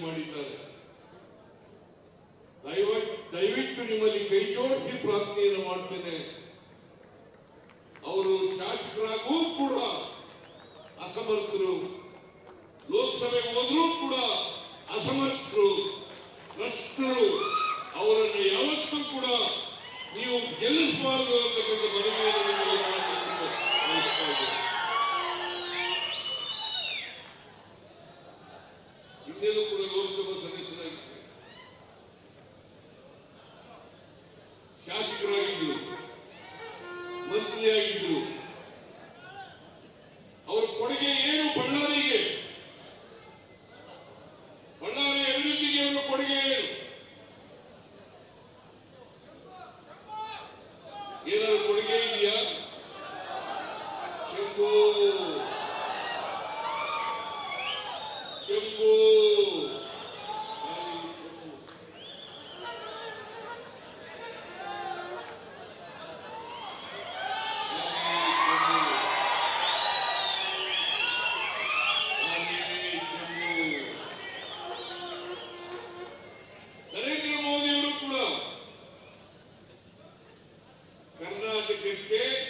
ಮಾಡಿದ್ದಾರೆ ದಯವಿಟ್ಟು ದಯವಿಟ್ಟು ನಿಮ್ಮಲ್ಲಿ ಕೈ ಜೋಡಿಸಿ ಪ್ರಾರ್ಥನೆಯನ್ನು ಮಾಡ್ತೇನೆ ಅವರು ಶಾಸಕರಾಗೂ ಕೂಡ ಅಸಮರ್ಥರು ಲೋಕಸಭೆಗೆ ಹೋದ್ರೂ ಕೂಡ ಅಸಮರ್ಥರು ಭ್ರಷ್ಟರು ಅವರನ್ನು ಯಾವತ್ತೂ ಕೂಡ ನೀವು ಗೆಲ್ಲಿಸಬಾರದು ಅಂತಕ್ಕಂಥ ಮನವಿಯನ್ನು ನಿಮ್ಮಲ್ಲಿ ಮಾಡಬೇಕೆಂದು ಬಯಸ್ತಾ ಇದ್ದೇನೆ. ಹಿಂದೆನೂ ಕೂಡ ಲೋಕಸಭಾ ಸದಸ್ಯರಾಗಿದ್ದರು ಶಾಸಕರಾಗಿದ್ದರು ಮಂತ್ರಿಯಾಗಿದ್ದರು ಅವರ ಕೊಡುಗೆ ಏನು ಬಳ್ಳಾರಿಗೆ ಬಳ್ಳಾರಿ ಅಭಿವೃದ್ಧಿಗೆ ಅವರ ಕೊಡುಗೆ ಏನು ಏನಾದ್ರು ಕೊಡುಗೆ ಇದೆಯಾ ಶಂಭು ಶಂಭು ಹಾಗೆ ಶಂಭು. ನರೇಂದ್ರ ಮೋದಿಯವರು ಕೂಡ ಕರ್ನಾಟಕಕ್ಕೆ